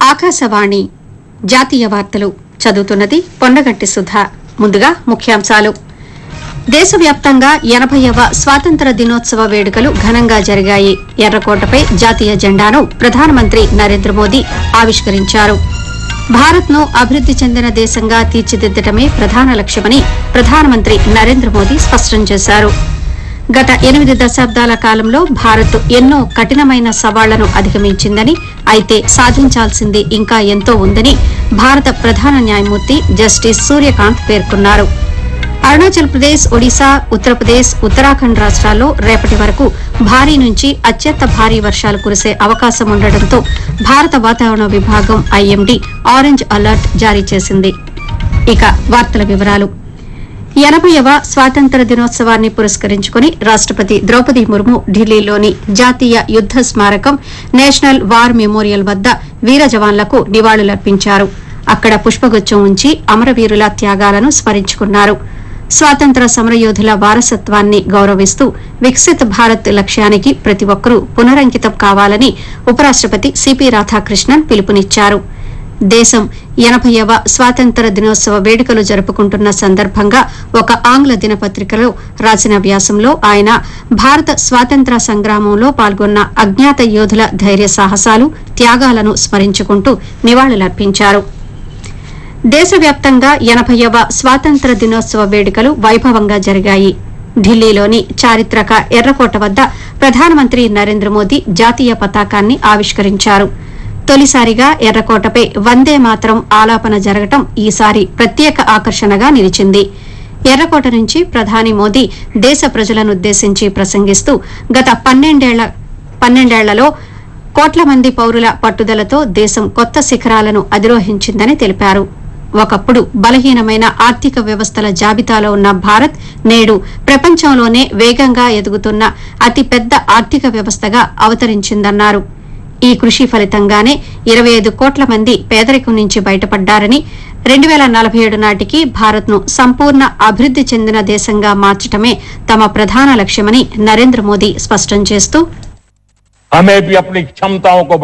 ఆకాశవాణి జాతీయ వార్తలు చదువుతున్నది పొన్నగంటి సుధా ముందుగా ముఖ్యాంశాలు దేశవ్యాప్తంగా ఎనభైవ స్వాతంత్ర దినోత్సవ వేడుకలు ఘనంగా జరిగాయి ఎర్రకోటపై జాతీయ జెండాను ప్రధానమంత్రి నరేంద్ర మోదీ ఆవిష్కరించారు భారత్ను అభివృద్ది చెందిన దేశంగా తీర్చిదిద్దటమే ప్రధాన లక్ష్యమని ప్రధానమంత్రి నరేంద్ర మోదీ స్పష్టం చేశారు గత ఎనిమిది దశాబ్దాల కాలంలో భారత్ ఎన్నో కఠినమైన సవాళ్లను అధిగమించిందని అయితే సాధించాల్సింది ఇంకా ఎంతో ఉందని భారత ప్రధాన న్యాయమూర్తి జస్టిస్ సూర్యకాంత్ పేర్కొన్నారు అరుణాచల్ ప్రదేశ్ ఒడిశా ఉత్తరప్రదేశ్ ఉత్తరాఖండ్ రాష్ట్రాల్లో రేపటి వరకు భారీ నుంచి అత్యంత భారీ వర్షాలు కురిసే అవకాశం ఉండటంతో భారత వాతావరణ విభాగం ఐఎండీ ఆరెంజ్ అలర్ట్ జారీ చేసింది ఇక వార్తల వివరాలు ఎనభైవ స్వాతంత్ర దినోత్సవాన్ని పురస్కరించుకుని రాష్టపతి ద్రౌపది ముర్ము ఢిల్లీలోని జాతీయ యుద్ద స్మారకం నేషనల్ వార్ మెమోరియల్ వద్ద వీర జవాన్లకు నివాళులర్పించారు అక్కడ పుష్పగుచ్చం ఉంచి అమరవీరుల త్యాగాలను స్మరించుకున్నారు స్వాతంత్ర సమరయోధుల వారసత్వాన్ని గౌరవిస్తూ వికసిత్ భారత్ లక్ష్యానికి ప్రతి ఒక్కరూ పునరంకితం కావాలని ఉపరాష్టపతి సిపి రాధాకృష్ణన్ పిలుపునిచ్చారు దేశం ఎనభైవ స్వాతంత్ర దినోత్సవ వేడుకలు జరుపుకుంటున్న సందర్భంగా ఒక ఆంగ్ల దినపత్రికలో రాసిన వ్యాసంలో ఆయన భారత స్వాతంత్ర సంగ్రామంలో పాల్గొన్న అజ్ఞాత యోధుల ధైర్య సాహసాలు త్యాగాలను స్మరించుకుంటూ నివాళులర్పించారు దేశవ్యాప్తంగా ఎనభైవ స్వాతంత్ర దినోత్సవ వేడుకలు వైభవంగా జరిగాయి ఢిల్లీలోని చారిత్రక ఎర్రకోట వద్ద ప్రధానమంత్రి నరేంద్ర మోదీ జాతీయ పతాకాన్ని ఆవిష్కరించారు తొలిసారిగా ఎర్రకోటపై వందే మాత్రం ఆలాపన జరగటం ఈసారి ప్రత్యేక ఆకర్షణగా నిలిచింది ఎర్రకోట నుంచి ప్రధాని మోదీ దేశ ప్రజలనుద్దేశించి ప్రసంగిస్తూ గత పన్నెండేళ్ల పన్నెండేళ్లలో కోట్ల మంది పౌరుల పట్టుదలతో దేశం కొత్త శిఖరాలను అధిరోహించిందని తెలిపారు ఒకప్పుడు బలహీనమైన ఆర్థిక వ్యవస్థల జాబితాలో ఉన్న భారత్ నేడు ప్రపంచంలోనే వేగంగా ఎదుగుతున్న అతిపెద్ద ఆర్థిక వ్యవస్థగా అవతరించిందన్నారు ఈ కృషి ఫలితంగానే ఇరవై ఐదు కోట్ల మంది పేదరికం నుంచి బయటపడ్డారని రెండు వేల నలభై ఏడు నాటికి భారత్ను సంపూర్ణ అభివృద్ది చెందిన దేశంగా మార్చటమే తమ ప్రధాన లక్ష్యమని నరేంద్ర మోదీ స్పష్టం చేస్తూ हमें भी अपनी क्षमताओं को